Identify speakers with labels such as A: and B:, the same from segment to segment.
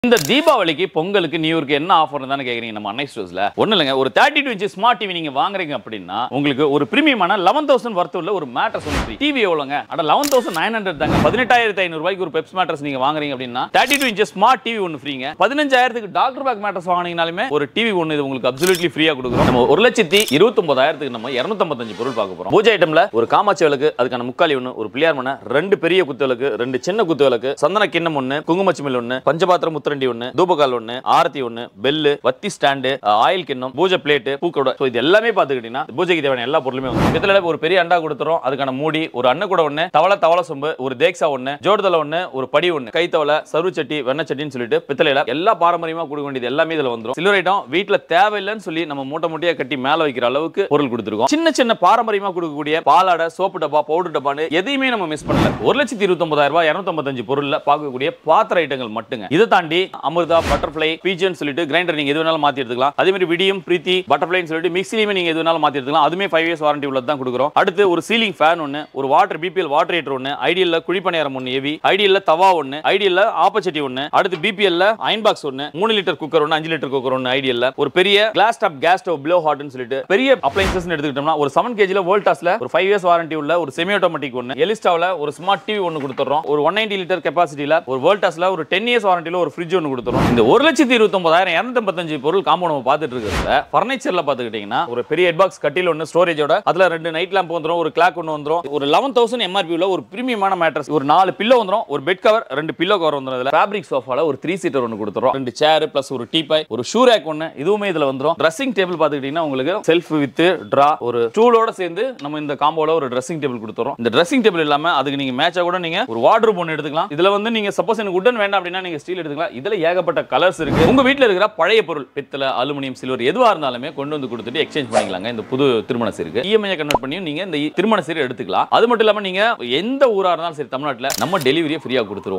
A: இந்த தீபாவளிக்கு பொங்கலுக்கு நியூ இயர்க்கு என்ன ஆஃபர் தானே கேக்குறீங்க நம்ம அன்னை ஸ்டோர்ஸ்ல ஒண்ணு இல்லைங்க ஒரு thirty two inch smart TV நீங்க வாங்குறீங்க அப்படின்னா உங்களுக்கு ஒரு பிரீமியமான லெவன் தௌசண்ட் ஒர்த் உள்ள ஒரு மேட்ரஸ் ஒன்று ஃப்ரீ டிவி எவ்வளோங்க அட லெவன் தௌசண்ட் நைன் ஹண்ட்ரட் தாங்க பதினெட்டாயிரத்தி ஐநூறு ரூபாய்க்கு ஒரு பெப்ஸ் மேட்ரஸ் நீங்க வாங்குறீங்க அப்படின்னா thirty two inch smart TV ஒன்று ஃப்ரீங்க பதினஞ்சாயிரத்துக்கு டாக்டர் பேக் மேட்ரஸ் வாங்கினீங்கனாலுமே ஒரு டிவி ஒன்று இது உங்களுக்கு அப்சல்யூட்லி ஃப்ரீயா கொடுக்குறோம் நம்ம ஒரு லட்சத்தி இருபத்தொன்பதாயிரத்துக்கு நம்ம இரநூத்தம்பத்தஞ்சு பொருள் பார்க்க போறோம் பூஜை ஐட்டம்ல ஒரு காமாட்சி விளக்கு அதுக்கான முக்காலி ஒன்று ஒரு பிள்ளையார் மனை ரெண்டு பெரிய குத்து விளக்கு ரெண்டு சின்ன குத்து விளக்கு சந்தன கிண்ணம் ஒன்று குங்குமச்சிமில் ஒன்று பஞ்சபாத்திரம் முத்திரண்டி ஒன்று தூபகால் ஒன்று ஆரத்தி ஒன்று பெல்லு வத்தி ஸ்டாண்டு ஆயில் கிண்ணம் பூஜை பிளேட்டு பூக்கோட ஸோ இது எல்லாமே பார்த்துக்கிட்டீங்கன்னா பூஜைக்கு தேவையான எல்லா பொருளுமே வந்து இதில் ஒரு பெரிய அண்டா கொடுத்துறோம் அதுக்கான மூடி ஒரு அன்ன கூட ஒன்று தவளை தவளை சொம்பு ஒரு தேக்ஸா ஒன்று ஜோடுதலை ஒன்று ஒரு படி ஒன்று கைத்தவளை சர்வு சட்டி வெண்ணெய் சட்டின்னு சொல்லிட்டு பித்தளையில எல்லா பாரம்பரியமா கொடுக்க வேண்டியது எல்லாமே இதுல வந்துரும் சில்வர் ஐட்டம் வீட்ல தேவையில்லைன்னு சொல்லி நம்ம மூட்டை மூட்டையா கட்டி மேல வைக்கிற அளவுக்கு பொருள் கொடுத்துருக்கோம் சின்ன சின்ன பாரம்பரியமா கொடுக்கக்கூடிய பாலாடை சோப்பு டப்பா பவுடர் டப்பான்னு எதையுமே நம்ம மிஸ் பண்ணல ஒரு லட்சத்தி இருபத்தொன்பதாயிரம் ரூபாய் இரநூத்தம்பத்தஞ்சு பொருள்ல பார்க்கக்கூடிய பாத்திர ஐட்டங்கள் மட்டுங்க இதை தாண்டி அமிர்தா பட்டர்ஃப்ளை பீஜன் சொல்லிட்டு கிரைண்டர் நீங்க எது வேணாலும் மாத்தி எடுத்துக்கலாம் அதே மாதிரி விடியம் பிரீத்தி பட்டர்ஃப்ளைன்னு சொல்லிட்டு மிக்சிலையுமே நீங்க எது வேணாலும் மாத்தி எடுத்துக்கலாம் அதுமே ஃபைவ் இயர்ஸ் வாரண்டி உள்ளது தான் கொடுக்குறோம் அடுத்து ஒரு சீலிங் ஃபேன் ஒன்று ஒரு வாட்டர் பிபிஎல் வாட்டர் ஹீட்டர் ஒன்று ஐடியல்ல குழிப்பணியாரம் ஒன்று ஏவி ஐடியல்ல தவா ஒன்று ஐடியல்ல ஆப்பச்சட்டி ஒன்று அடுத்து பிபிஎல்ல அயன் பாக்ஸ் ஒன்று மூணு லிட்டர் குக்கர் ஒன்று அஞ்சு லிட்டர் குக்கர் ஒன்று ஐடியல்ல ஒரு பெரிய glass top gas stove blow ஹாட்னு சொல்லிட்டு பெரிய அப்ளைன்சஸ் எடுத்துக்கிட்டோம்னா ஒரு செவன் கேஜில வோல்டாஸ்ல ஒரு ஃபைவ் இயர்ஸ் வாரண்டி உள்ள ஒரு செமி ஆட்டோமேட்டிக் ஒன்று எலிஸ்டாவில் ஒரு ஸ்மார்ட் டிவி ஒன்று கொடுத்துறோம் ஒரு ஒன் நைன்டி லிட்டர் கெப்பாசிட்டியில் ஒரு வோல்டாஸ்ல ஒரு டென் இயர்ஸ் வாரண்டியில் ஒரு ஃப்ரிட்ஜ் ஒன்று கொடுத்துறோம் இந்த ஒரு லட்சத்தி இருபத்தொன்பதாயிரம் இரநூத்தம்பத்தஞ்சு பொருள் காம்போ நம்ம பார்த்துட்டு இருக்கிறதுல ஃபர்னிச்சர்ல பார்த்துக்கிட்டீங்கன்னா ஒரு பெரிய ஹெட் பாக்ஸ் கட்டில் ஒன்று ஸ்டோரேஜோட அதுல ரெண்டு நைட் லேம்ப் வந்துரும் ஒரு கிளாக் ஒன்று வந்துரும் ஒரு லெவன் தௌசண்ட் எம்ஆர்பி உள்ள ஒரு பிரீமியமான மேட்ரஸ் ஒரு நாலு பில்லோ வந்துரும் ஒரு பெட் கவர் ரெண்டு பில்லோ கவர் வந்துரும் இதுல ஃபேப்ரிக் சோஃபால ஒரு த்ரீ சீட்டர் ஒன்று கொடுத்துறோம் ரெண்டு சேர் பிளஸ் ஒரு டீபாய் ஒரு ஷூ ரேக் ஒன்று இதுவுமே இதுல வந்துரும் ட்ரெஸ்ஸிங் டேபிள் பார்த்துக்கிட்டீங்கன்னா உங்களுக்கு செல்ஃப் வித் ட்ரா ஒரு ஸ்டூலோட சேர்ந்து நம்ம இந்த காம்போல ஒரு ட்ரெஸ்ஸிங் டேபிள் கொடுத்துறோம் இந்த ட்ரெஸ்ஸிங் டேபிள் இல்லாம அதுக்கு நீங்க மேட்சா கூட நீங்க ஒரு வார்ட்ரூப் ஒன்று எடுத்துக்கலாம் இதுல வந்து நீங்க சப்போஸ் எனக்கு உடன் வேண்டாம் அப்படின்னா நீங்க ஸ்டீல் எடுத்துக்கலாம் இதுல ஏகப்பட்ட கலர்ஸ் இருக்கு உங்க வீட்ல இருக்கிற பழைய பொருள் பித்தளை அலுமினியம் சில்வர் எதுவா இருந்தாலுமே கொண்டு வந்து கொடுத்துட்டு எக்ஸ்சேஞ்ச் பண்ணிக்கலாங்க இந்த புது திருமண சீருக்கு இஎம்ஐ கன்வெர்ட் பண்ணி நீங்க இந்த திருமண சீரை எடுத்துக்கலாம் அது மட்டும் இல்லாம நீங்க எந்த ஊரா இருந்தாலும் சரி தமிழ்நாட்டுல நம்ம டெலிவரியை ஃப்ரீயா கொடுத்துருவோம்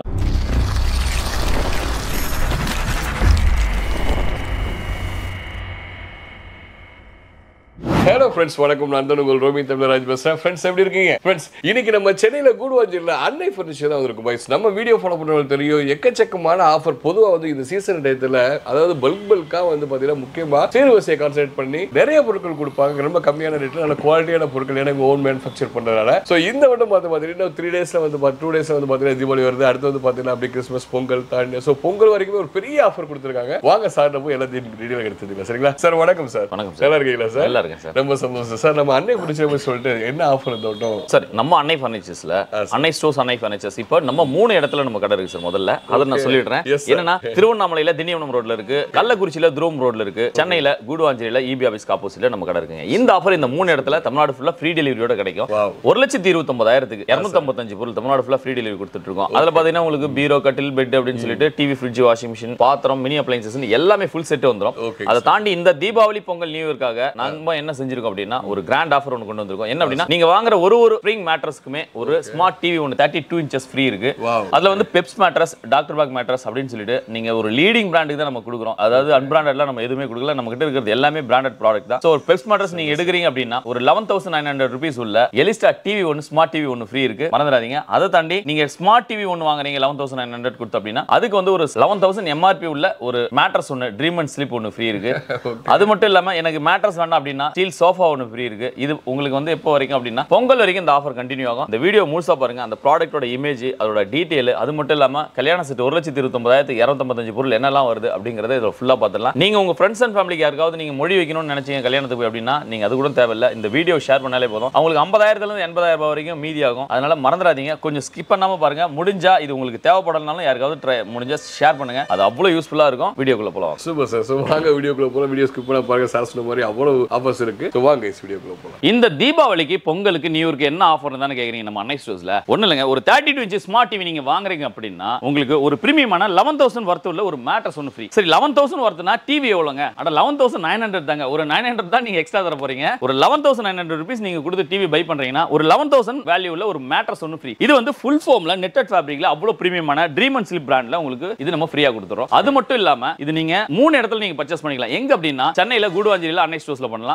B: ஹலோ ஃப்ரெண்ட்ஸ் வணக்கம் நான் தான் உங்கள் ரோமி தமிழராஜ் பேசுறேன் ஃப்ரெண்ட்ஸ் எப்படி இருக்கீங்க ஃப்ரெண்ட்ஸ் இன்னைக்கு நம்ம சென்னையில கூடுவாஞ்சியில் அன்னை ஃபர்னிச்சர் தான் வந்திருக்கும் பாய்ஸ் நம்ம வீடியோ ஃபாலோ பண்ணுறவங்களுக்கு தெரியும் எக்கச்சக்கமான ஆஃபர் பொதுவாக வந்து இந்த சீசன் டயத்தில் அதாவது பல்க் பல்காக வந்து பார்த்தீங்கன்னா முக்கியமாக சீர்வரிசையை கான்சென்ட்ரேட் பண்ணி நிறைய பொருட்கள் கொடுப்பாங்க ரொம்ப கம்மியான ரேட்டில் நல்ல குவாலிட்டியான பொருட்கள் ஏன்னா ஓன் மேனுஃபேக்சர் பண்ணுறதுனால ஸோ இந்த மட்டும் பார்த்து பார்த்தீங்கன்னா த்ரீ டேஸில் வந்து பார்த்து டூ டேஸில் வந்து பார்த்தீங்கன்னா தீபாவளி வருது அடுத்து வந்து பார்த்தீங்கன்னா அப்படி கிறிஸ்மஸ் பொங்கல் தாண்டி ஸோ பொங்கல் வரைக்குமே ஒரு பெரிய ஆஃபர் கொடுத்துருக்காங்க வாங்க சார் போய் எல்லாத்தையும் டீடெயில் எடுத்துக்கலாம் சரிங்களா சார் வணக்கம் சார்
A: வணக்கம் சார்
B: நல்லா இருக்கீங்களா சார்
A: நல்லா இருக்கேன் சார்
B: ரொம்ப சந்தோஷம் சார் நம்ம அன்னை பிடிச்ச போய் சொல்லிட்டு என்ன ஆஃபர் தோட்டம்
A: சார் நம்ம அன்னை ஃபர்னிச்சர்ஸ்ல அன்னை ஸ்டோர்ஸ் அன்னை ஃபர்னிச்சர்ஸ் இப்போ நம்ம மூணு இடத்துல நம்ம கடை இருக்கு சார் முதல்ல அதை நான் சொல்லிடுறேன்
B: Yes, sir.
A: என்னன்னா திருவண்ணாமலையில திண்டிவனம் ரோட்ல இருக்கு கள்ளக்குறிச்சியில துருவம் ரோட்ல இருக்கு சென்னையில கூடுவாஞ்சேரியில இபி ஆபீஸ் ஆப்போசிட்ல நம்ம கடை இருக்குங்க இந்த ஆஃபர் இந்த மூணு இடத்துல தமிழ்நாடு ஃபுல்லா ஃப்ரீ டெலிவரியோட கிடைக்கும்
B: Wow.
A: ஒரு லட்சத்தி இருபத்தொன்பதாயிரத்துக்கு இரநூத்தம்பத்தஞ்சு பொருள் தமிழ்நாடு ஃபுல்லா ஃப்ரீ டெலிவரி கொடுத்துட்டு இருக்கோம் அதுல பாத்தீங்கன்னா உங்களுக்கு பீரோ கட்டில் பெட் அப்படின்னு சொல்லிட்டு டிவி ஃப்ரிட்ஜ் வாஷிங் மிஷின் பாத்திரம் மினி அப்ளைன்சஸ் எல்லாமே ஃபுல் செட் வந்துரும்
B: Okay,
A: அதை தாண்டி இந்த தீபாவளி பொங்கல் நியூ இயர்க்காக நம்ம என்ன செஞ்சிருக்கோம் அப்படின்னா ஒரு கிராண்ட் ஆஃபர் ஒன்று கொண்டு வந்திருக்கோம் என்ன அப்படின்னா நீங்க வாங்குற ஒரு ஒரு ஸ்ப்ரிங் மேட்ரஸ்க்குமே ஒரு ஸ்மார்ட் டிவி ஒன்று தேர்ட்டி டூ இன்ச்சஸ் ஃப்ரீ இருக்கு
B: Wow.
A: அதுல வந்து Peps mattress doctor back mattress அப்படின்னு சொல்லிட்டு நீங்க ஒரு லீடிங் பிராண்டுக்கு தான் நம்ம கொடுக்குறோம் அதாவது அன்பிராண்டட்லாம் நம்ம எதுவுமே கொடுக்கல நம்ம கிட்ட இருக்கிறது எல்லாமே பிராண்டட் ப்ராடக்ட் தான் ஸோ ஒரு பெப்ஸ் மேட்ரஸ் நீங்க எடுக்கிறீங்க அப்படின்னா ஒரு eleven thousand nine hundred rupees உள்ள எலிஸ்டா டிவி ஒன்று ஸ்மார்ட் டிவி ஒன்று ஃப்ரீ இருக்கு மறந்துடாதீங்க அதை தாண்டி நீங்க ஸ்மார்ட் டிவி ஒன்று வாங்குறீங்க லெவன் தௌசண்ட் நைன் ஹண்ட்ரட் கொடுத்து அப்படின்னா அதுக்கு வந்து ஒரு லெவன் தௌசண்ட் எம்ஆர்பி உள்ள ஒரு மேட்ரஸ் ஒன்று ட்ரீம் அண்ட் ஸ்லிப் ஒன்று ஃப்ரீ இருக்கு அது மட்டும் இல்லாம எனக்கு மேட்ரஸ் வேண்டாம் அப்படின்னா ஸ்டீல் சோஃபா ஒன்று ஃப்ரீ இருக்கு இது உங்களுக்கு வந்து எப்போ வரைக்கும் அப்படின்னா பொங்கல் வரைக்கும் இந்த ஆஃபர் கண்டினியூ ஆகும் இந்த வீடியோ முழுசா பாருங்க அந்த ப்ராடக்ட்டோட இமேஜ் அதோட டீடைல் அது மட்டும் இல்லாம கல்யாண செட் ஒரு லட்சத்தி இருபத்தொன்பதாயிரத்து இரநூத்தம்பத்தஞ்சு பொருள் என்னெல்லாம் வருது அப்படிங்கறத இதில் ஃபுல்லா பார்த்துடலாம் நீங்க உங்க ஃப்ரெண்ட்ஸ் அண்ட் ஃபேமிலிக்கு யாருக்காவது நீங்க மொழி வைக்கணும்னு நினைச்சீங்க கல்யாணத்துக்கு போய் அப்படின்னா நீங்க அது கூட தேவையில்ல இந்த வீடியோ ஷேர் பண்ணாலே போதும் அவங்களுக்கு ஐம்பதாயிரத்துல இருந்து எண்பதாயிரம் ரூபாய் வரைக்கும் மீதி ஆகும் அதனால மறந்துடாதீங்க கொஞ்சம் ஸ்கிப் பண்ணாம பாருங்க முடிஞ்சா இது உங்களுக்கு தேவைப்படலனாலும் யாருக்காவது ட்ரை முடிஞ்சா ஷேர் பண்ணுங்க அது அவ்வளவு யூஸ்ஃபுல்லா இருக்கும் வீடியோக்குள்ள போலாம்
B: சூப்பர் சார் ஸோ வாங்க வீடியோக்குள்ள போகலாம் வீடியோ ஸ்கிப் பண்ண பாருங்க சார் சொன்ன மாதிரி அவ்வளவு ஆஃபர்ஸ் இருக்கு ஸோ வாங்க வீடியோக்குள்ள போகலாம்
A: இந்த தீபாவளிக்கு பொங்கலுக்கு நியூ இயர்க்கு என்ன ஆஃபர் தானே கேக்குறீங்க நம்ம அன்னை ஸ்டோர்ஸ்ல ஒண்ணு இல்லைங்க ஒரு thirty two inch smart TV நீங்க வாங்குறீங்க அப்படின்னா உங்களுக்கு ஒரு பிரீமியமான லெவன் தௌசண்ட் ஒர்த் உள்ள ஒரு மேட்ரஸ் ஒன்று ஃப்ரீ சரி லெவன் தௌசண்ட் ஒர்த்னா டிவி எவ்வளோங்க அட லெவன் தௌசண்ட் நைன் ஹண்ட்ரட் தாங்க ஒரு நைன் ஹண்ட்ரட் தான் நீங்க எக்ஸ்ட்ரா தர போறீங்க ஒரு eleven thousand nine hundred rupees நீங்க கொடுத்து டிவி பை பண்றீங்கன்னா ஒரு லெவன் தௌசண்ட் வேல்யூ உள்ள ஒரு மேட்ரஸ் ஒன்று ஃப்ரீ இது வந்து ஃபுல் ஃபோம்ல நெட்டட் ஃபேப்ரிக்ல அவ்வளவு பிரீமியமான ட்ரீம் அண்ட் ஸ்லிப் பிராண்ட்ல உங்களுக்கு இது நம்ம ஃப்ரீயா கொடுத்துறோம் அது மட்டும் இல்லாம இது நீங்க மூணு இடத்துல நீங்க பர்ச்சேஸ் பண்ணிக்கலாம் எங்க அப்படின்னா சென்னையில கூடுவாஞ்சேரியில அன்னை ஸ்டோர்ஸ்ல பண்ணலாம் திருவண்ணாமலை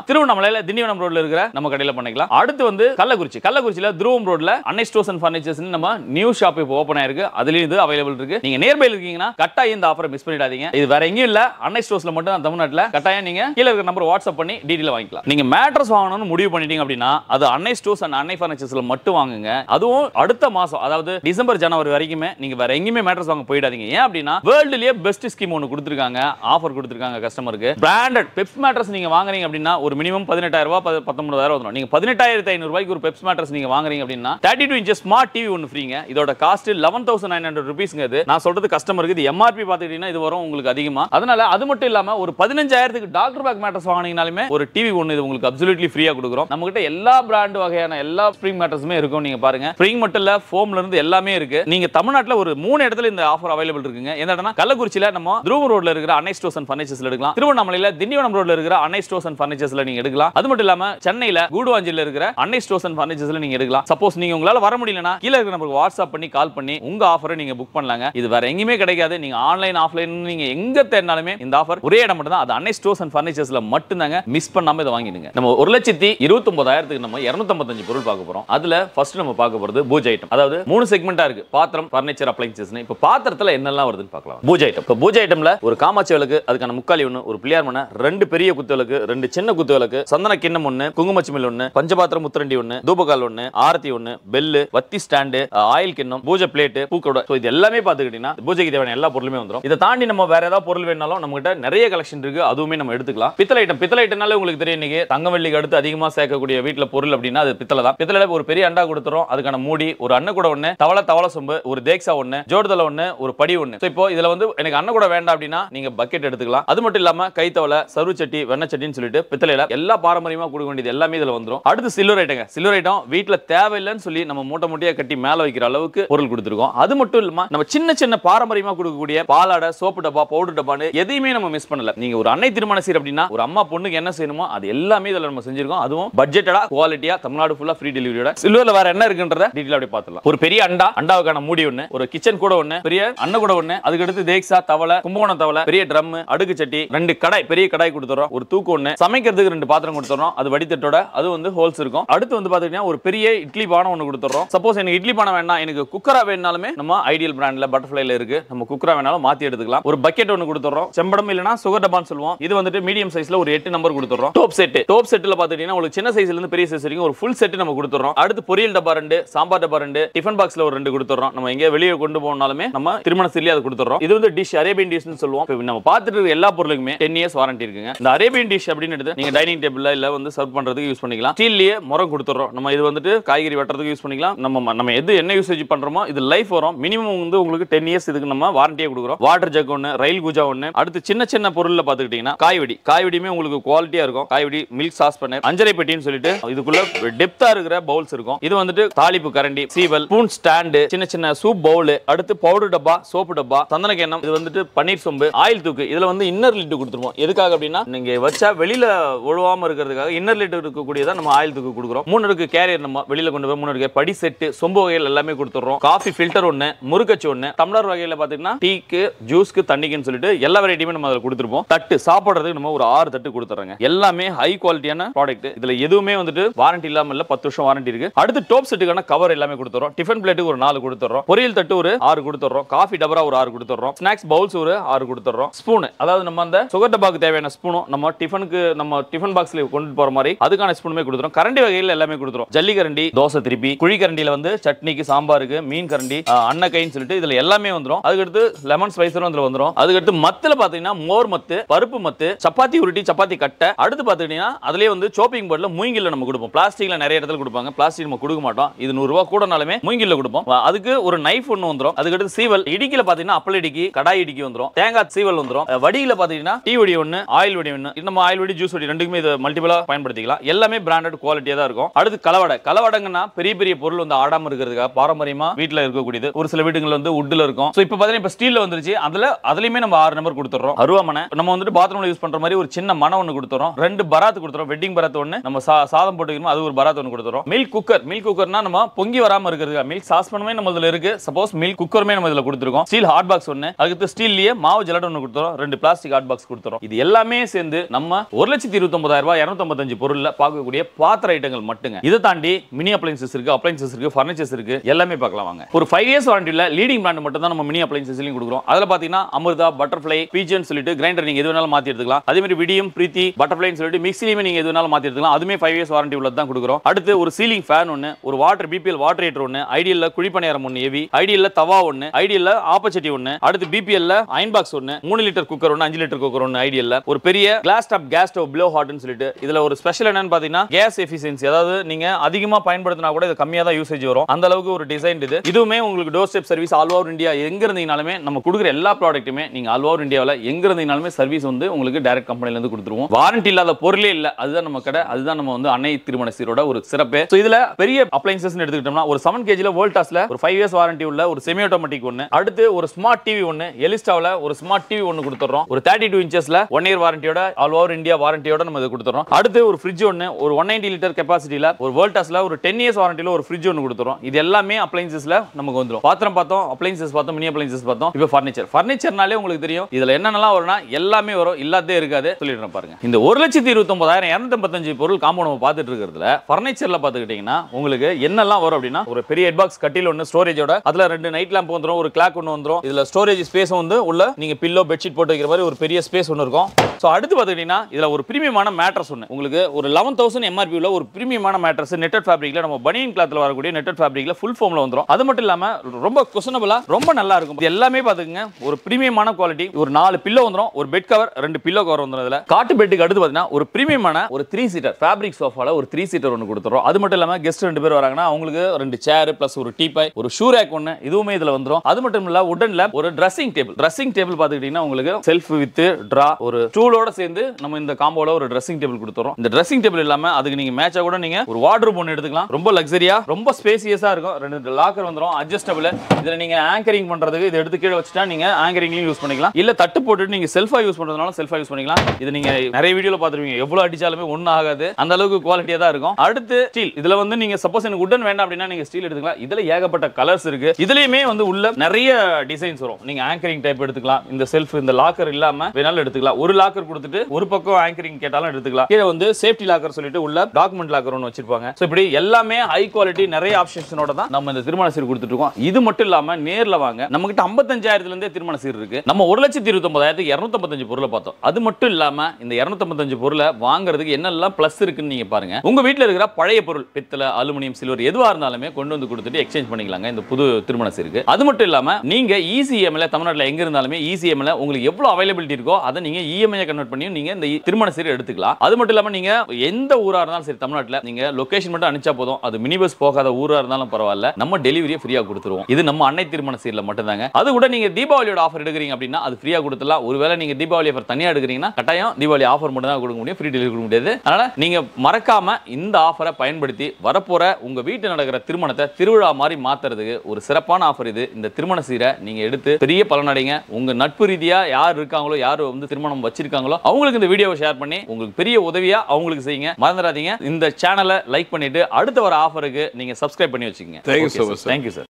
A: திருவண்ணாமலையில திண்டிவனம் ரோட்ல இருக்கிற நம்ம கடையில பண்ணிக்கலாம் அடுத்து வந்து கள்ளக்குறிச்சி கள்ளக்குறிச்சியில துருவம் ரோட்ல அன்னை ஸ்டோர்ஸ் அண்ட் ஃபர்னிச்சர்ஸ் நம்ம நியூ ஷாப் இப்போ ஓப்பன் ஆயிருக்கு அதுலயும் இது அவைலபிள் இருக்கு நீங்க நியர்பை இருக்கீங்கன்னா கட்டாயம் இந்த ஆஃபரை மிஸ் பண்ணிடாதீங்க இது வேற எங்கேயும் இல்ல அன்னை ஸ்டோர்ஸ்ல மட்டும் தான் தமிழ்நாட்டுல கட்டாயம் நீங்க கீழே இருக்கிற நம்பர் வாட்ஸ்அப் பண்ணி டீடைல் வாங்கிக்கலாம் நீங்க மேட்ரஸ் வாங்கணும்னு முடிவு பண்ணிட்டீங்க அப்படின்னா அது அன்னை ஸ்டோர்ஸ் அண்ட் அன்னை ஃபர்னிச்சர்ஸ்ல மட்டும் வாங்குங்க அதுவும் அடுத்த மாசம் அதாவது டிசம்பர் ஜனவரி வரைக்குமே நீங்க வேற எங்கேயுமே மேட்ரஸ் வாங்க போயிடாதீங்க ஏன் அப்படின்னா வேர்ல்டுலயே பெஸ்ட் ஸ்கீம் ஒன்று கொடுத்துருக்காங்க ஆஃபர் கொடுத்துருக்காங்க கஸ்டமருக்கு பிராண்டட் பெப்ஸ் மேட்ரஸ் நீங்க வாங்குறீங்க அப்படின்னா ஒரு மினிமம் பதினெட்டாயிரம் ரூபாய் பத்து- பத்தொன்பதாயிரம் வரும் நீங்க பதினெட்டாயிரத்தி ஐநூறு ரூபாய்க்கு ஒரு பெப்ஸ் மேட்ரஸ் நீங்க வாங்குறீங்க அப்படின்னா thirty two inches smart TV ஒன்று ஃப்ரீங்க இதோட cost eleven thousand nine hundred ருபீஸ்ங்க இது நான் சொல்றது கஸ்டமருக்கு இது எம்ஆர்பி பார்த்துக்கிட்டீங்கன்னா இது வரும் உங்களுக்கு அதிகமா அதனால அது மட்டும் இல்லாம ஒரு பதினஞ்சாயிரத்துக்கு டாக்டர் பேக் மேட்ரஸ் வாங்கினீங்கனாலுமே ஒரு டிவி ஒன்று இது உங்களுக்கு அப்சல்யூட்லி ஃப்ரீயா கொடுக்குறோம் நம்ம கிட்ட எல்லா பிராண்ட் வகையான எல்லா ஸ்ப்ரிங் மேட்ரஸுமே இருக்கும் நீங்க பாருங்க ஸ்ப்ரிங் மட்டும் இல்ல ஃபோம்ல இருந்து எல்லாமே இருக்கு நீங்க தமிழ்நாட்டுல ஒரு மூணு இடத்துல இந்த ஆஃபர் அவைலபிள் இருக்குங்க எந்த இடம்னா கள்ளக்குறிச்சியில நம்ம துருவ ரோட்ல இருக்கிற அன்னை ஸ்டோர்ஸ் அண்ட் ஃபர்னிச்சர்ஸ்ல எடுக்கலாம் திருவண்ணாமலையில திண்டிவனம் ரோட்ல இருக்கிற அன்னை ஸ்டோர்ஸ் அண்ட் ஃபர்னிச்சர்ஸ்ல நீங்க எடுக்கலாம் அது மட்டும் இல்லாம சென்னையில கூடுவாஞ்சில இருக்கிற அன்னை ஸ்டோர்ஸ் அண்ட் ஃபர்னிச்சர்ஸ்ல நீங்க எடுக்கலாம் சப்போஸ் நீங்க உங்களால வர முடியலனா கீழ இருக்கிற நம்பருக்கு வாட்ஸ்அப் பண்ணி கால் பண்ணி உங்க ஆஃபரை நீங்க புக் பண்ணலாங்க இது வேற எங்கேயுமே கிடைக்காது நீங்க ஆன்லைன் ஆஃப்லைன் நீங்க எங்க தேடினாலுமே இந்த ஆஃபர் ஒரே இடம் மட்டும் தான் அது அன்னை ஸ்டோர்ஸ் அண்ட் ஃபர்னிச்சர்ஸ்ல மட்டும் தாங்க மிஸ் பண்ணாம இதை வாங்கிடுங்க நம்ம ஒரு லட்சத்தி இருபத்தி ஒன்பதாயிரத்துக்கு நம்ம இருநூத்தம்பத்தஞ்சு பொருள் பார்க்க போறோம் அதுல ஃபர்ஸ்ட் நம்ம பார்க்க போறது பூஜை ஐட்டம் அதாவது மூணு செக்மெண்டா இருக்கு பாத்திரம் ஃபர்னிச்சர் அப்ளைன்சஸ் இப்போ பாத்திரத்துல என்னெல்லாம் வருதுன்னு பார்க்கலாம் பூஜை ஐட்டம் இப்போ பூஜை ஐட்டம்ல ஒரு காமாட்சி விளக்கு அதுக்கான முக்காலி ஒன்று ஒரு பிள்ளையார் மனை ரெண்டு பெரிய குத்து விளக்கு ரெண்டு சின்ன குத்து விளக்கு சந்தன கிண்ணம் ஒன்று குங்குமச்சிமில் ஒன்று பஞ்சபாத்திரம் முத்திரண்டி ஒன்று தூபகால் ஒன்று ஆரத்தி ஒன்று பெல்லு வத்தி ஸ்டாண்டு ஆயில் கிண்ணம் பூஜை பிளேட் பூக்கோட ஸோ இது எல்லாமே பார்த்துக்கிட்டீங்கன்னா பூஜைக்கு தேவையான எல்லா பொருளுமே வந்துடும் இதை தாண்டி நம்ம வேற ஏதாவது பொருள் வேணாலும் நம்ம கிட்ட நிறைய கலெக்ஷன் இருக்கு அதுவுமே நம்ம எடுத்துக்கலாம் பித்தளை ஐட்டம் பித்தளை ஐட்டம்னாலே உங்களுக்கு தெரியும் இன்னைக்கு தங்க வெள்ளிக்கு அடுத்து அதிகமாக சேர்க்கக்கூடிய வீட்டில் பொருள் அப்படின்னா அது பித்தளை தான் பித்தளை ஒரு பெரிய அண்டா கொடுத்துறோம் அதுக்கான மூடி ஒரு அன்ன கூட ஒன்று தவளை தவளை சொம்பு ஒரு தேக்ஸா ஒன்று ஜோடுதலை ஒன்று ஒரு படி ஒன்று ஸோ இப்போ இதுல வந்து எனக்கு அன்ன கூட வேண்டாம் அப்படின்னா நீங்க பக்கெட் எடுத்துக்கலாம் அது மட்டும் இல்லாம கைத்தவளை சரு சட்டி வெண்ணெய் சட்டின்னு சொல்லிட்டு பித்தளையில எல்லா பாரம்பரியமா கொடுக்க வேண்டியது எல்லாமே இதுல வந்துரும் அடுத்து சில்வர் ஐட்டங்க சில்வர் ஐட்டம் வீட்ல தேவையில்லைன்னு சொல்லி நம்ம மூட்டை மூட்டையா கட்டி மேல வைக்கிற அளவுக்கு பொருள் கொடுத்துருக்கோம் அது மட்டும் இல்லாம நம்ம சின்ன சின்ன பாரம்பரியமா கொடுக்கக்கூடிய பாலாடை சோப்பு டப்பா பவுடர் டப்பான்னு எதையுமே நம்ம மிஸ் பண்ணல நீங்க ஒரு அன்னை திருமண சீர் அப்படின்னா ஒரு அம்மா பொண்ணுக்கு என்ன செய்யணுமோ அது எல்லாமே இதுல நம்ம செஞ்சிருக்கோம் அதுவும் பட்ஜெட்டடா குவாலிட்டியா தமிழ்நாடு ஃபுல்லா ஃப்ரீ டெலிவரியோட சில்வர்ல வேற என்ன இருக்குன்றத டீடைல் அப்படியே பார்த்துலாம் ஒரு பெரிய அண்டா அண்டாவுக்கான மூடி ஒண்ணு ஒரு கிச்சன் கூட ஒண்ணு பெரிய அன்ன கூட ஒண்ணு அதுக்கு அடுத்து தேக்ஸா தவளை கும்பகோணம் தவளை பெரிய ட்ரம் அடுக்கு சட்டி ரெண்டு கடாய் பெரிய கடாய் கொடுத்துறோம் ஒரு தூக்கு ஒண்ணு சமைக்கிறதுக்கு ரெண்டு பாத்திரம் கொடுத்துறோம் அது வடித்தட்டோட அது வந்து ஹோல்ஸ் இருக்கும் அடுத்து வந்து பாத்தீங்கன்னா ஒரு பெரிய இட்லி பானை ஒண்ணு கொடுத்துறோம் சப்போஸ் எனக்கு இட்லி பானை வேணாம் எனக்கு குக்கரா வேணாலுமே நம்ம ஐடியல் பிராண்ட்ல பட்டர்ஃபிளைல இருக்கு நம்ம குக்கரா வேணாலும் மாத்தி எடுத்துக்கலாம் ஒரு பக்கெட் ஒன்று கொடுத்துறோம் செம்படம் இல்லனா சுகர் டப்பான்னு சொல்லுவோம் இது வந்துட்டு மீடியம் சைஸ்ல ஒரு எட்டு நம்பர் கொடுத்துறோம் டோப் செட் டோப் செட்ல பாத்துட்டீங்கன்னா உங்களுக்கு சின்ன சைஸ்ல இருந்து பெரிய சைஸ் வரைக்கும் ஒரு ஃபுல் செட் நம்ம கொடுத்துறோம் அடுத்து பொரியல் டப்பா ரெண்டு சாம்பார் டப்பா ரெண்டு டிஃபன் பாக்ஸ்ல ஒரு ரெண்டு கொடுத்துறோம் நம்ம எங்க வெளியே கொண்டு போனாலுமே நம்ம திருமண சில்லி அது கொடுத்துறோம் இது வந்து டிஷ் அரேபியன் டிஷ்னு சொல்லுவோம் இப்ப நம்ம பார்த்துட்டு இருக்க எல்லா பொருளுக்குமே டென் இயர்ஸ் வாரண்டி இருக்குங்க இந்த அரேபியன் டிஷ் அப்படின்னு எடுத்து நீங்க டைனிங் டேபிள்ல இல்ல வந்து சர்வ் பண்றதுக்கு யூஸ் பண்ணிக்கலாம் ஸ்டீல்லயே முறம் கொடுத்துறோம் நம்ம இது வந்துட்டு காய்கறி வெட்டுறதுக்கு யூஸ் பண்ணிக்கலாம் நம்ம நம்ம எது என்ன யூசேஜ் பண்றோமோ இது லைஃப் வரும் மினிமம் வந்து உங்களுக்கு டென் இயர்ஸ் இதுக்கு நம்ம வாரண்டியே கொடுக்குறோம் வாட்டர் ஜக் ஒன்று ரயில் குஜா ஒன்று அடுத்து சின்ன சின்ன பொருள்ல பார்த்துக்கிட்டீங்கன்னா காய்வடி காய்வடியுமே உங்களுக்கு குவாலிட்டியா இருக்கும் காய்வடி மில்க் சாஸ் பண்ண அஞ்சரை பெட்டின்னு சொல்லிட்டு இதுக்குள்ள டெப்தா இருக்கிற பவுல்ஸ் இருக்கும் இது வந்துட்டு தாளிப்பு கரண்டி சீவல் ஸ்பூன் ஸ்டாண்டு சின்ன சின்ன சூப் பவுல் அடுத்து பவுடர் டப்பா சோப்பு டப்பா சந்தன எண்ணெய் இது வந்துட்டு பன்னீர் சொம்பு ஆயில் தூக்கு இதுல வந்து இன்னர் லிட்டு கொடுத்துருவோம் எதுக்காக அப்படின்னா நீங்க வச்சா வெளியில ஒழுவாம இருக்கிறதுக்காக இன்னர் லிட்டு இருக்கக்கூடியதா நம்ம ஆயில் தூக்கு கொடுக்குறோம் மூணு இருக்கு கேரியர் நம்ம வெளியில கொண்டு போய் மூணு இருக்கு படி செட்டு சொம்பு வகைகள் எல்லாமே கொடுத்துறோம் காஃபி ஃபில்டர் ஒன்னு முறுக்கச்சு ஒன்னு டம்ளர் வகையில பாத்தீங்கன்னா டீக்கு ஜூஸ்க்கு தண்ணிக்குன்னு சொல்லிட்டு எல்லா வெரைட்டியுமே நம்ம அதில் கொடுத்துருப்போம் தட்டு சாப்பிடுறதுக்கு நம்ம ஒரு ஆறு தட்டு கொடுத்துறோங்க எல்லாமே ஹை குவாலிட்டியான ப்ராடக்ட் இதுல எதுவுமே வந்துட்டு வாரண்டி இல்லாம இல்ல பத்து வருஷம் வாரண்டி இருக்கு அடுத்து டோப் செட்டுக்கான கவர் எல்லாமே கொடுத்துறோம் டிஃபன் பிளேட்டுக்கு ஒரு நாலு கொடுத்துறோம் பொரியல் தட்டு ஒரு ஆறு கொடுத்துறோம் காஃபி டபரா ஒரு ஆறு கொடுத்துறோம் ஸ்நாக்ஸ் பவுல்ஸ் ஒரு ஆறு கொடுத்துறோம் ஸ்பூன் அதாவது நம்ம அந்த சுகர் டப்பாக்கு தேவையான ஸ்பூனும் நம்ம டிஃபனுக்கு நம்ம டிஃபன் பாக்ஸ்ல கொண்டு போற மாதிரி அதுக்கான ஸ்பூனுமே கொடுத்துறோம் கரண்டி வகையில் எல்லாமே கொடுத்துறோம் ஜல்லி கரண்டி தோசை திருப்பி குழி கரண்டியில வந்து சட்னிக்கு சாம்பாருக்கு மீன் கரண்டி அஹ், அன்னக்கைன்னு சொல்லிட்டு இதுல எல்லாமே வந்துரும் அதுக்கடுத்து லெமன் ஸ்பைசரும் இதுல வந்துரும் அதுக்கடுத்து மத்துல பாத்தீங்கன்னா மோர் மத்து பருப்பு மத்து சப்பாத்தி உருட்டி சப்பாத்தி கட்டை அடுத்து பாத்துக்கிட்டீங்கன்னா அதுலயே வந்து சோப்பிங் போர்டில் மூங்கில்ல நம்ம கொடுப்போம் பிளாஸ்டிக்ல நிறைய இடத்துல கொடுப்பாங்க பிளாஸ்டிக் நம்ம கொடுக்க மாட்டோம் இது நூறு ரூபா கூடனாலுமே மூங்கில்ல கொடுப்போம் வ- அதுக்கு ஒரு நைஃப் ஒன்று வந்துரும் அதுக்கடுத்து சீவல் இடிக்கில பாத்தீங்கன்னா அப்பள இடிக்கி கடாய் இடிக்கி வந்துரும் தேங்காய் சீவல் வந்துரும் அஹ், வடியில பாத்தீங்கன்னா டீ வடி ஒன்று ஆயில் வடி ஒன்று நம்ம ஆயில் வடி ஜூஸ் வடி ரெண்டுக்குமே இது மல்டிபிளா பயன்படுத்திக்கலாம் எல்லாமே பிராண்டட் குவாலிட்டியா தான் இருக்கும் அடுத்து கலவடை கலவடங்கன்னா பெரிய பெரிய பொருள் வந்து ஆடாம இருக்கிறதுக்காக பாரம்பரியமா வீட்ல இருக்கக்கூடியது ஒரு சில வீடுகள் வந்து உட்ல இருக்கும் ஸோ இப்போ பார்த்தீங்கன்னா இப்போ ஸ்டீல்ல வந்துருச்சு அதுல அதுலயுமே நம்ம ஆறு நம்பர் கொடுத்துறோம் அருவாமனை நம்ம வந்துட்டு பாத்ரூம்ல யூஸ் பண்ற மாதிரி ஒரு சின்ன மனை ஒன்று கொடுத்துறோம் ரெண்டு பராத் கொடுத்துறோம் வெட்டிங் பராத் ஒன்று நம்ம சா- சாதம் போட்டு வைக்கணும், அது ஒரு பராத் ஒன்று கொடுத்துறோம் மில்க் குக்கர் மில்க் குக்கர்னா நம்ம பொங்கி வராம இருக்கிறதுக்கு மில்க் சாஸ் பண்ணுமே நம்ம இதுல இருக்கு சப்போஸ் மில்க் குக்கருமே நம்ம இதுல கொடுத்துருக்கோம் ஸ்டீல் ஹாட் பாக்ஸ் ஒன்று அதுக்கு ஸ்டீல்லயே மாவு ஜலட் ஒன்று கொடுத்துறோம் ரெண்டு பிளாஸ்டிக் ஹாட் பாக்ஸ் கொடுத்துறோம் இது எல்லாமே சேர்ந்து நம்ம ஒரு லட்சத்தி இருபத்தொன்பதாயிரம் ரூபாய் இருநூத்தம்பத்தஞ்சு பொருள்ல பார்க்கக்கூடிய பாத்திர ஐட்டங்கள் மட்டுங்க இதை தாண்டி மினி அப்ளைன்சஸ் இருக்கு அப்ளைன்சஸ் இருக்கு ஃபர்னிச்சர்ஸ் இருக்கு எல்லாமே பார்க்கலாம் வாங்க ஒரு ஃபைவ் இயர்ஸ் வாரண்டியில் லீடிங் பிராண்ட் மட்டும் தான் நம்ம மினி அப்ளைன்சஸ்லையும் கொடுக்குறோம் அதில் பார்த்தீங்கன்னா அமிர்தா பட்டர்ஃப்ளை பீஜன் சொல்லிட்டு கிரைண்டர் நீங்க எது வேணாலும் மாத்தி எடுத்துக்கலாம் அதே மாதிரி விடியம் பிரீத்தி பட்டர்ஃப்ளைன்னு சொல்லிட்டு மிக்சிலையுமே நீங்க எது வேணாலும் மாத்தி எடுத்துக்கலாம் அதுமே ஃபைவ் இயர்ஸ் வாரண்டி உள்ளது தான் கொடுக்குறோம் அடுத்து ஒரு சீலிங் ஃபேன் ஒன்று ஒரு வாட்டர் பிபிஎல் வாட்டர் ஹீட்டர் ஒன்று ஐடியல்ல குழிப்பணியாரம் ஒன்று ஏவி ஐடியல்ல தவா ஒன்று ஐடியல்ல ஆப்பச்சட்டி ஒன்று அடுத்து பிபிஎல்ல அயன் பாக்ஸ் ஒன்று மூணு லிட்டர் குக்கர் ஒன்று அஞ்சு லிட்டர் குக்கர் ஒன்று ஐடியல்ல ஒரு பெரிய glass top gas stove blow ஹாட்னு சொல்லிட்டு இதுல ஒரு ஸ்பெஷல் என்னன்னு பாத்தீங்கன்னா கேஸ் எஃபிஷியன்சி அதாவது நீங்க அதிகமா பயன்படுத்தினா கூட இது கம்மியா தான் யூசேஜ் வரும் அந்த அளவுக்கு ஒரு டிசைன் இது இதுவுமே உங்களுக்கு door step service all over India எங்க இருந்தீங்கனாலுமே நம்ம கொடுக்குற எல்லா ப்ராடக்ட்டுமே நீங்க ஆல் ஓவர் இந்தியாவில் எங்க இருந்தீங்கனாலுமே சர்வீஸ் வந்து உங்களுக்கு டைரக்ட் கம்பெனில இருந்து கொடுத்துருவோம் வாரண்டி இல்லாத பொருளே இல்ல அதுதான் நம்ம கடை அதுதான் நம்ம வந்து அன்னை திருமண சீரோட ஒரு சிறப்பு ஸோ இதுல பெரிய அப்ளைன்சஸ் எடுத்துக்கிட்டோம்னா ஒரு செவன் கேஜில வோல்டாஸ்ல ஒரு ஃபைவ் இயர்ஸ் வாரண்டி உள்ள ஒரு செமி ஆட்டோமேட்டிக் ஒன்று அடுத்து ஒரு ஸ்மார்ட் டிவி ஒன்று எலிஸ்டாவில் ஒரு ஸ்மார்ட் டிவி ஒன்று கொடுத்துறோம் ஒரு தேர்ட்டி டூ இன்ச்சஸ்ல ஒன் இயர் வாரண்டியோட ஆல் ஓவர் இந்தியா வாரண்டியோட நம்ம இது கொடுத்துறோம் அடுத்து ஒரு ஃப்ரிட்ஜ் ஒன்று ஒரு ஒன் நைன்டி லிட்டர் கெப்பாசிட்டியில் ஒரு வோல்டாஸ்ல ஒரு டென் இயர்ஸ் வாரண்டியில் ஒரு ஃப்ரிட்ஜ் ஒன்று கொடுத்துறோம் இது எல்லாமே அப்ளைன்சஸ்ல நமக்கு வந்துடும் பாத்திரம் பார்த்தோம் அப்ளைன்சஸ் பார்த்தோம் மினி அப்ளைன்சஸ் பார்த்தோம் இப்போ ஃபர்னிச்சர் ஃபர்னிச்சர்னாலே உங்களுக்கு தெரியும் இதுல என்னென்னலாம் வரும்னா எல்லாமே வரும் இல்லாதே இருக்காது சொல்லிடுறேன் பாருங்க இந்த ஒரு லட்சத்தி இருபத்தொன்பதாயிரம் இரநூத்தம்பத்தஞ்சு பொருள் காம்போ நம்ம பார்த்துட்டு இருக்கிறதுல ஃபர்னிச்சர்ல பார்த்துக்கிட்டீங்கன்னா உங்களுக்கு என்னெல்லாம் வரும் அப்படின்னா ஒரு பெரிய ஹெட் பாக்ஸ் கட்டில் ஒன்று ஸ்டோரேஜோட அதுல ரெண்டு நைட் லேம்ப் வந்துரும் ஒரு கிளாக் ஒன்று வந்துரும் இதுல ஸ்டோரேஜ் ஸ்பேஸ் வந்து உள்ள நீங்க பில்லோ பெட்ஷீட் போட்டு வைக்கிற மாதிரி ஒரு பெரிய ஸ்பேஸ் ஒன்று இருக்கும் ஸோ அடுத்து பார்த்துக்கிட்டீங்கன்னா இதுல ஒரு பிரீமியமான மேட்ரஸ் ஒன்று உங்களுக்கு ஒரு லெவன் தௌசண்ட் எம்ஆர்பி உள்ள ஒரு பிரீமியமான மேட்ரஸ் நெட்டட் ஃபேப்ரிக்ல நம்ம பனியன் கிளாத்ல வரக்கூடிய நெட்டட் ஃபேப்ரிக்ல ஃபுல் ஃபார்ம்ல வந்துரும் அது மட்டும் இல்லாம ரொம்ப கொசனபிளா ரொம்ப நல்லா இருக்கும் இது எல்லாமே பாத்துக்கங்க ஒரு பிரீமியமான குவாலிட்டி ஒரு நாலு பில்லோ வந்துரும் ஒரு பெட் கவர் ரெண்டு பில்லோ கவர் வந்துரும் இதுல காட்டு பெட்டுக்கு அடுத்து பாத்தீங்கன்னா ஒரு பிரீமியமான ஒரு த்ரீ சீட்டர் ஃபேப்ரிக் சோஃபால ஒரு த்ரீ சீட்டர் ஒன்று கொடுத்துறோம் அது மட்டும் இல்லாம கெஸ்ட் ரெண்டு பேர் வராங்கன்னா அவங்களுக்கு ரெண்டு சேர் பிளஸ் ஒரு டீபாய் ஒரு ஷூ ரேக் ஒன்று இதுவுமே இதுல வந்துரும் அது மட்டும் இல்ல உடன்ல ஒரு ட்ரெஸ்ஸிங் டேபிள் ட்ரெஸ்ஸிங் டேபிள் பாத்துக்கிட்டீங்கன்னா உங்களுக்கு செல்ஃப் வித் ட்ரா ஒரு ஸ்டூலோட சேர்ந்து நம்ம இந்த காம்போல ஒரு ட்ரெஸ்ஸிங் டேபிள் கொடுத்துறோம் இந்த ட்ரெஸ்ஸிங் டேபிள் இல்லாம அதுக்கு நீங்க மேட்சா கூட நீங்க ஒரு வார்ட்ரோப் ஒன்று எடுத்துக்கலாம் ரொம்ப லக்ஸரியா ரொம்ப ஸ்பேசியஸா இருக்கும் ரெண்டு லாக்கர் வந்துரும் அட்ஜஸ்டபிள் இதுல நீங்க ஆங்கரிங் பண்றதுக்கு இதை எடுத்து கீழே வச்சுட்டா நீங்க ஆங்கரிங்லயும் யூஸ் பண்ணிக்கலாம் இல்ல தட்டு போட்டுட்டு நீங்க செல்ஃபா யூஸ் பண்றதுனால செல்ஃபா யூஸ் பண்ணிக்கலாம் இது நீங்க நிறைய வீடியோல பாத்துருவீங்க எவ்வளவு அடிச்சாலுமே ஒன்றும் ஆகாது அந்த அளவுக்கு குவாலிட்டியா தான் இருக்கும் அடுத்து ஸ்டீல் இதுல வந்து நீங்க சப்போஸ் எனக்கு உடன் வேண்டாம் அப்படின்னா நீங்க ஸ்டீல் எடுத்துக்கலாம் இதுல ஏகப்பட்ட கலர்ஸ் இருக்கு இதுலயுமே வந்து உள்ள நிறைய டிசைன்ஸ் வரும் நீங்க ஆங்கரிங் டைப் எடுத்துக்கலாம் இந்த செல்ஃப் இந்த லாக்கர் இல்லாம வேணாலும் எடுத்துக்கலாம் ஒரு லாக்கர் கொடுத்துட்டு ஒரு பக்கம் ஆங்கரிங் கேட்டாலும் எடுத்துக்கலாம் கீழே வந்து சேஃப்டி லாக்கர் சொல்லிட்டு உள்ள டாக்குமெண்ட் லாக்கர் ஒன்று வச்சிருப்பாங்க ஸோ இப்படி எல்லாமே ஹை குவாலிட்டி நிறைய ஆப்ஷன்ஸோட தான் நம்ம இந்த திருமண சீர் கொடுத்துட்டு இருக்கோம் இது மட்டும் இல்லாம நேர்ல வாங்க நம்ம கிட்ட ஐம்பத்தஞ்சாயிரத்துல இருந்தே திருமண சீர் இருக்கு நம்ம ஒரு லட்சத்தி இருபத்தொன்பதாயிரத்துக்கு இரநூத்தம்பத்தஞ்சு பொருளை பார்த்தோம் அது மட்டும் இல்லாம இந்த இரநூத்தம்பத்தஞ்சு பொருளை வாங்குறதுக்கு என்னெல்லாம் பிளஸ் இருக்குன்னு நீங்க பாருங்க உங்க வீட்ல இருக்கிற பழைய பொருள் பித்தளை அலுமினியம் சில்வர் எதுவா இருந்தாலுமே கொண்டு வந்து கொடுத்துட்டு எக்ஸ்சேஞ்ச் பண்ணிக்கலாங்க இந்த புது திருமண சீருக்கு அது மட்டும் இல்லாம நீங்க இசிஎம்ல தமிழ்நாட்டில் எங்க இருந்தாலுமே இசிஎம்ல உங்களுக்கு எவ்வளவு அவைலபிலிட்டி இருக்கோ அதை நீங்க இஎம்ஐ கன்வெர்ட் பண்ணி நீங்க இந்த திருமண சீர் எடுத்துக்கலாம் அது மட்டும் இல்லாம நீங்க எந்த ஊரா இருந்தாலும் சரி தமிழ்நாட்டில் நீங்க லொகேஷன் மட்டும் அனுப்பிச்சா போதும் அது மினி பஸ் போகாத ஊரா இருந்தாலும் பரவாயில்ல நம்ம டெலிவரியை ஃப்ரீயா கொடுத்துருவோம் இது நம்ம அன்னை திருமண சீர்ல மட்டும்தாங்க அது கூட நீங்க தீபாவளியோட ஆஃபர் எடுக்கிறீங்க அப்படின்னா அது ஃப்ரீயா கொடுத்துலாம் ஒருவேளை நீங்க தீபாவளி ஆஃபர் தனியா எடுக்கிறீங்கன்னா கட்டாயம் தீபாவளி ஆஃபர் மட்டும் தான் கொடுக்க முடியும் ஃப்ரீ டெலிவரி கொடுக்க முடியாது அதனால நீங்க மறக்காம இந்த ஆஃபரை பயன்படுத்தி வரப்போற உங்க வீட்டு நடக்கிற திருமணத்தை திருவிழா மாதிரி மாத்துறதுக்கு ஒரு சிறப்பான ஆஃபர் இது இந்த திருமண சீரை நீங்க எடுத்து பெரிய பலனடைங்க உங்க நட்பு ரீதியா யார் இருக்காங்களோ யார் வந்து திருமணம் வச்சிருக்காங்களோ அவங்களுக்கு இந்த வீடியோவை ஷேர் பண்ணி உங்களுக்கு பெரிய உதவியா அவங்களுக்கு செய்யுங்க மறந்துடாதீங்க இந்த சேனலை லைக் பண்ணிட்டு அடுத்த வர ஆஃபருக்கு நீங்க சப்ஸ்கிரைப் பண்ணி வச்சுக்கோங்க
B: Thank you so much, sir.
A: Thank you sir